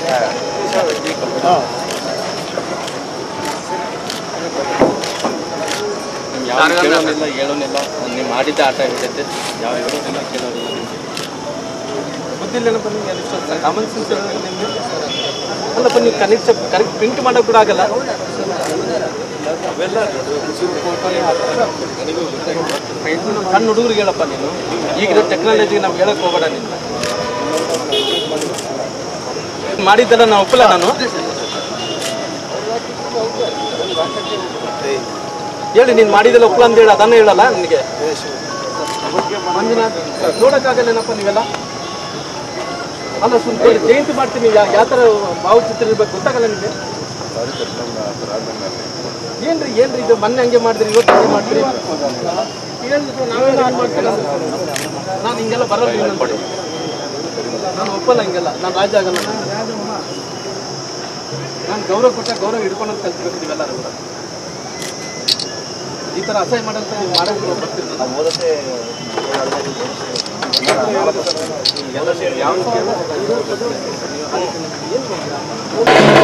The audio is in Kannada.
ಯಾವ ಕೇಳೋನಿಲ್ಲ ಹೇಳೋನಿಲ್ಲ ನೀವು ಮಾಡಿದ್ದ ಆಟ ಹಿಡಿಯುತ್ತೆ ಯಾವ ಹೇಳೋದಿಲ್ಲ ಕೇಳೋದಿಲ್ಲ ಗೊತ್ತಿಲ್ಲೇನಪ್ಪ ನಿಮ್ಗೆ ಕಾಮನ್ ಸೆನ್ಸ್ ನಿಮಗೆ ಅಲ್ಲಪ್ಪ ನೀವು ಕನೆಕ್ಟ್ ಕರೆಕ್ಟ್ ಪ್ರಿಂಟ್ ಮಾಡೋಕೆ ಕೂಡ ಆಗಲ್ಲ ಅವೆಲ್ಲ ಸಣ್ಣ ಹುಡುಗರಿಗೆ ಹೇಳಪ್ಪ ನೀನು ಈಗಿನ ಟೆಕ್ನಾಲಜಿಗೆ ನಾವು ಹೇಳಕ್ ಹೋಗಬೇಡ ನೀನು ಮಾಡಿದ್ದೆಲ್ಲ ನಾವು ಒಪ್ಪಲ್ಲ ನಾನು ಹೇಳಿ ನೀನು ಮಾಡಿದ್ದೆಲ್ಲ ಒಪ್ಪಲ್ಲ ಅಂತ ಹೇಳಿ ಅದನ್ನ ಹೇಳಲ್ಲ ನಿನಗೆ ಮಂಜುನಾಥ್ ನೋಡೋಕ್ಕಾಗಲ್ಲೇನಪ್ಪ ನೀವೆಲ್ಲ ಅಲ್ಲ ಸುಮ್ಮನೆ ಜಯಂತಿ ಮಾಡ್ತೀನಿ ಯಾ ಯಾವ ಥರ ಭಾವಚಿತ್ರ ಇರ್ಬೇಕು ಗೊತ್ತಾಗಲ್ಲ ನಿಮಗೆ ಏನ್ರಿ ಏನ್ರಿ ಇದು ಮೊನ್ನೆ ಹಂಗೆ ಮಾಡಿದ್ರಿ ಇವತ್ತು ಹಂಗೆ ಮಾಡ್ತೀರಿ ಹೇಳಿದ್ರು ನಾವೇನು ಹಂಗೆ ಮಾಡ್ತೀರ ನಾನು ಹಿಂಗೆಲ್ಲ ಬರಲ್ಲ ಇನ್ನೊಂದು ನಾನು ಒಪ್ಪಲ್ಲ ಹಿಂಗೆಲ್ಲ ನಾನು ರಾಜ ಆಗಲ್ಲ ನಾನು ಗೌರವ ಕೊಟ್ಟ ಗೌರವ ಹಿಡ್ಕೊಂಡು ಕಲ್ತ್ಬೇಕು ನೀವೆಲ್ಲರೂ ಕೂಡ ಈ ಥರ ಅಸಹ್ಯ ಮಾಡಂತ ನೀವು ಮಾಡೋದು ಬರ್ತೀರಿ ನಾನು ಓದತ್ತೆ ಎಲ್ಲ ಸೇರಿ ಯಾವ